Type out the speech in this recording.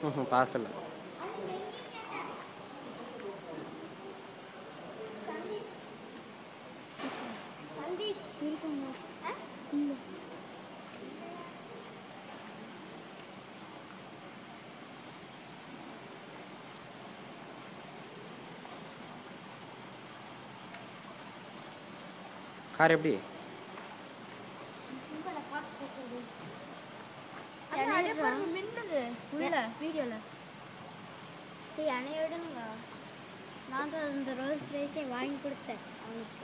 ம் காசு இல்லை சந்தீப் இருக்குங்க இல்லை கார் எப்படி சிம்பிளாக காசு போட்டுது அண்ணா, அதே பாருங்க, மின்னுது உள்ள வீடியோல டேய் அணைய விடுங்க நான் தான் இந்த ரோல்ஸ் ரைஸே வாங்கி கொடுத்தேன் அவனுக்கு